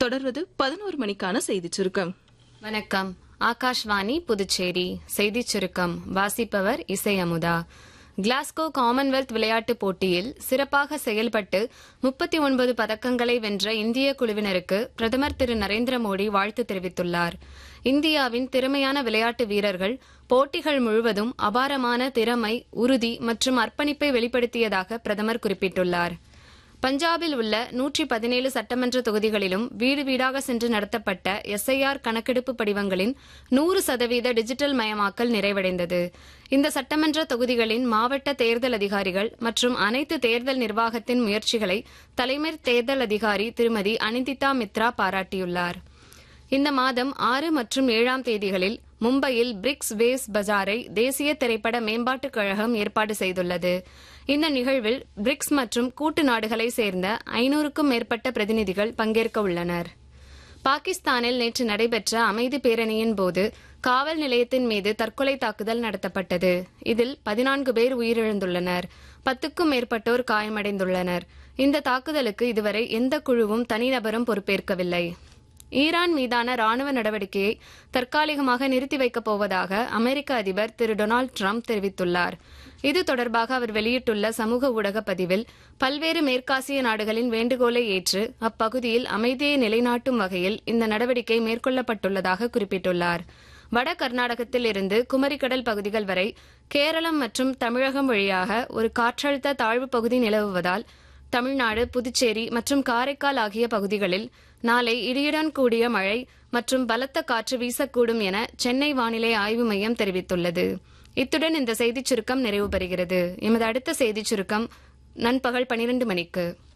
தொடர்வது பதினோரு மணிக்கான செய்திச் சுருக்கம் வணக்கம் ஆகாஷ்வாணி புதுச்சேரி செய்திச் சுருக்கம் வாசிப்பவர் இசை அமுதா கிளாஸ்கோ காமன்வெல்த் விளையாட்டுப் போட்டியில் சிறப்பாக செயல்பட்டு முப்பத்தி ஒன்பது பதக்கங்களை வென்ற இந்திய குழுவினருக்கு பிரதமர் திரு நரேந்திர மோடி வாழ்த்து தெரிவித்துள்ளார் இந்தியாவின் திறமையான விளையாட்டு வீரர்கள் போட்டிகள் முழுவதும் அபாரமான திறமை உறுதி மற்றும் அர்ப்பணிப்பை வெளிப்படுத்தியதாக பிரதமர் குறிப்பிட்டுள்ளார் பஞ்சாபில் உள்ள நூற்றி பதினேழு சட்டமன்ற தொகுதிகளிலும் வீடு வீடாக சென்று நடத்தப்பட்ட எஸ்ஐஆர் கணக்கெடுப்பு படிவங்களின் நூறு சதவீத டிஜிட்டல் மயமாக்கல் நிறைவடைந்தது இந்த சட்டமன்ற தொகுதிகளின் மாவட்ட தேர்தல் அதிகாரிகள் மற்றும் அனைத்து தேர்தல் நிர்வாகத்தின் முயற்சிகளை தலைமை தேர்தல் அதிகாரி திருமதி அனிதிதா மித்ரா பாராட்டியுள்ளார் இந்த மாதம் ஆறு மற்றும் ஏழாம் தேதிகளில் மும்பையில் பிரிக்ஸ் வேஸ் பஜாரை தேசிய திரைப்பட மேம்பாட்டுக் கழகம் ஏற்பாடு செய்துள்ளது இந்த நிகழ்வில் பிரிக்ஸ் மற்றும் கூட்டு நாடுகளை சேர்ந்த ஐநூறுக்கும் மேற்பட்ட பிரதிநிதிகள் பங்கேற்க உள்ளனர் பாகிஸ்தானில் நேற்று நடைபெற்ற அமைதி பேரணியின் போது காவல் நிலையத்தின் மீது தற்கொலை தாக்குதல் நடத்தப்பட்டது இதில் பதினான்கு பேர் உயிரிழந்துள்ளனர் பத்துக்கும் மேற்பட்டோர் காயமடைந்துள்ளனர் இந்த தாக்குதலுக்கு இதுவரை எந்த குழுவும் தனிநபரும் பொறுப்பேற்கவில்லை ஈரான் மீதான ராணுவ நடவடிக்கையை தற்காலிகமாக நிறுத்தி வைக்கப் போவதாக அமெரிக்க அதிபர் திரு டொனால்டு ட்ரம்ப் தெரிவித்துள்ளார் இது தொடர்பாக அவர் வெளியிட்டுள்ள சமூக ஊடக பதிவில் பல்வேறு மேற்காசிய நாடுகளின் வேண்டுகோளை ஏற்று அப்பகுதியில் அமைதியை நிலைநாட்டும் வகையில் இந்த நடவடிக்கை மேற்கொள்ளப்பட்டுள்ளதாக குறிப்பிட்டுள்ளார் வட கர்நாடகத்தில் இருந்து குமரிக்கடல் பகுதிகள் வரை கேரளம் மற்றும் தமிழகம் வழியாக ஒரு காற்றழுத்த தாழ்வு பகுதி நிலவுவதால் தமிழ்நாடு புதுச்சேரி மற்றும் காரைக்கால் ஆகிய பகுதிகளில் நாளை இடியுடன் கூடிய மழை மற்றும் பலத்த காற்று வீசக்கூடும் என சென்னை வானிலை ஆய்வு மையம் தெரிவித்துள்ளது இத்துடன் இந்த செய்திச் சுருக்கம் நிறைவு பெறுகிறது எமது அடுத்த செய்திச் சுருக்கம் நண்பகல் பனிரெண்டு மணிக்கு